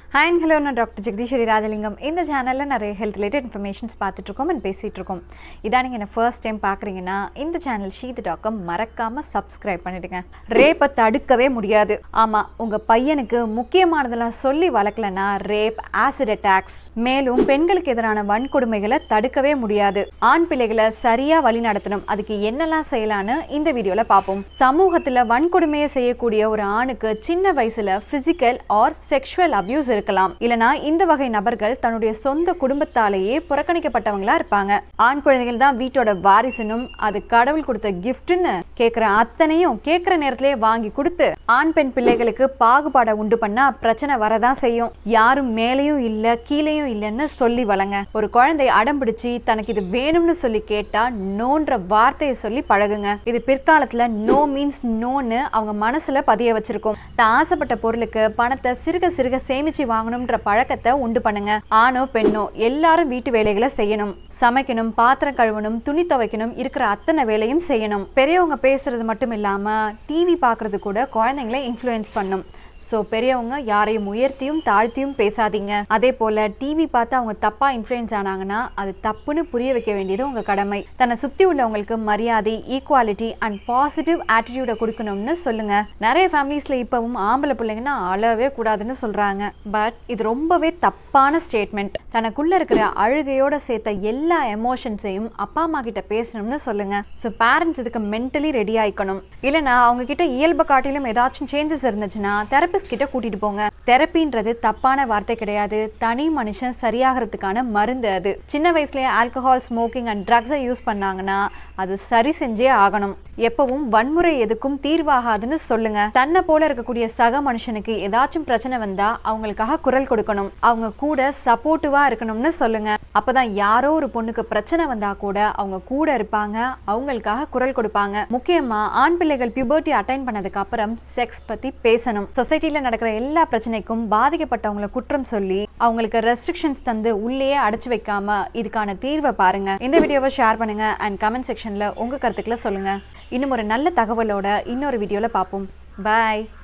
hi hello நான் doctor Jegatheeswari Rajalingam இந்த சேனலில் நிறைய ஹெல்த் ரிலேட்டட் இன்ஃபர்மேஷன்ஸ் பார்த்துட்ருக்கோம் அண்ட் பேசிகிட்டு இருக்கோம் இதான் நீங்கள் என்ன ஃபர்ஸ்ட் டைம் பார்க்குறீங்கன்னா இந்த சேனல் ஷீத் டாக்கம் மறக்காமல் சப்ஸ்கிரைப் பண்ணிடுங்க ரேப்பை தடுக்கவே முடியாது ஆமாம் உங்கள் பையனுக்கு முக்கியமானதெல்லாம் சொல்லி வளர்க்கலன்னா ரேப் ஆசிட் அட்டாக்ஸ் மேலும் பெண்களுக்கு எதிரான வன்கொடுமைகளை தடுக்கவே முடியாது ஆண் பிள்ளைகளை சரியாக வழி நடத்தணும் அதுக்கு என்னெல்லாம் செய்யலான்னு இந்த வீடியோவில் பார்ப்போம் சமூகத்தில் வன்கொடுமையை செய்யக்கூடிய ஒரு ஆணுக்கு சின்ன வயசில் ஃபிசிக்கல் ஆர் செக்ஷுவல் அபியூஸ் இருக்கலாம் இல்லனா இந்த வகை நபர்கள் தன்னுடைய சொந்த குடும்பத்தாலேயே புறக்கணிக்கப்பட்டவங்களா இருப்பாங்க ஆண் குழந்தைகள் தான் வீட்டோட வாரிசுனும் அது கடவுள் கொடுத்த கிஃப்ட்னு கேட்குற அத்தனையும் கேட்குற நேரத்திலே வாங்கி கொடுத்து ஆண் பெண் பிள்ளைகளுக்கு பாகுபாடை உண்டு பண்ணா பிரச்சனை வரதான் செய்யும் யாரும் மேலேயும் இல்ல கீழேயும் இல்லைன்னு சொல்லி வளங்க ஒரு குழந்தை அடம் பிடிச்சி தனக்கு இது வேணும்னு சொல்லி கேட்டா நோன்ற வார்த்தையை சொல்லி பழகுங்க இது பிற்காலத்துல நோ மீன்ஸ் நோன்னு அவங்க மனசுல பதிய வச்சிருக்கும் தான் ஆசைப்பட்ட பொருளுக்கு பணத்தை சிறுக சிறுக சேமிச்சு வாங்கணும்ன்ற பழக்கத்தை உண்டு பண்ணுங்க ஆணோ பெண்ணோ எல்லாரும் வீட்டு வேலைகளை செய்யணும் சமைக்கணும் பாத்திரம் கழுவணும் துணி துவைக்கணும் இருக்கிற அத்தனை வேலையும் செய்யணும் பெரியவங்க பேசுறது மட்டும் இல்லாம டிவி பார்க்கறது கூட குழந்தைங்களை இன்ஃப்ளூயன்ஸ் பண்ணும் ஸோ பெரியவங்க யாரையும் உயர்த்தியும் தாழ்த்தியும் பேசாதீங்க அதே போல் டிவி பார்த்து அவங்க தப்பாக இன்ஃப்ளூயன்ஸ் ஆனாங்கன்னா அது தப்புன்னு புரிய வைக்க வேண்டியது உங்கள் கடமை தன்னை சுற்றி உள்ளவங்களுக்கு மரியாதை ஈக்குவாலிட்டி அண்ட் பாசிட்டிவ் ஆட்டிடியூடை கொடுக்கணும்னு சொல்லுங்க நிறைய ஃபேமிலிஸில் இப்போவும் ஆம்பளை பிள்ளைங்கன்னா அழவே கூடாதுன்னு சொல்கிறாங்க பட் இது ரொம்பவே தப்பான ஸ்டேட்மெண்ட் தனக்குள்ளே இருக்கிற அழுகையோட சேர்த்த எல்லா எமோஷன்ஸையும் அப்பா அம்மா கிட்ட பேசணும்னு சொல்லுங்க ஸோ பேரண்ட்ஸ் இதுக்கு மென்டலி ரெடி ஆயிக்கணும் இல்லைனா அவங்க கிட்ட இயல்பை காட்டிலும் ஏதாச்சும் சேஞ்சஸ் இருந்துச்சுன்னா தெரப்பிஸ்ட் கிட்ட கூட்டிட்டு போங்க தெரப்பின்றது தப்பான வார்த்தை கிடையாது தனி மனுஷன் சரியாகிறதுக்கான மருந்து அது சின்ன வயசுலயே ஆல்கஹால் ஸ்மோக்கிங் அண்ட் ட்ரக்ஸை யூஸ் பண்ணாங்கன்னா அது சரி செஞ்சே ஆகணும் எப்பவும் வன்முறை எதுக்கும் தீர்வாகாதுன்னு சொல்லுங்க தன்னை போல இருக்கக்கூடிய சக மனுஷனுக்கு ஏதாச்சும் பிரச்சனை வந்தா அவங்களுக்காக குரல் கொடுக்கணும் அவங்க கூட சப்போர்ட்டிவா இருக்கணும்னு சொல்லுங்க அப்பதான் யாரோ ஒரு பொண்ணுக்கு பிரச்சனை வந்தா கூட அவங்க கூட இருப்பாங்க அவங்களுக்காக குரல் கொடுப்பாங்க முக்கியமா ஆண் பிள்ளைகள் பியூபர்ட்டி அட்டைன் பண்ணதுக்கு அப்புறம் செக்ஸ் பத்தி பேசணும் சொசைட்டில நடக்கிற எல்லா பிரச்சனைக்கும் பாதிக்கப்பட்டவங்களை குற்றம் சொல்லி அவங்களுக்கு ரெஸ்ட்ரிக்ஷன்ஸ் தந்து உள்ளேயே அடைச்சு வைக்காம இதுக்கான தீர்வை பாருங்க இந்த வீடியோவை ஷேர் பண்ணுங்க அண்ட் கமெண்ட் செக்ஷன்ல உங்க கருத்துக்களை சொல்லுங்க இன்னும் ஒரு நல்ல தகவலோட இன்னொரு வீடியோல பார்ப்போம் பாய்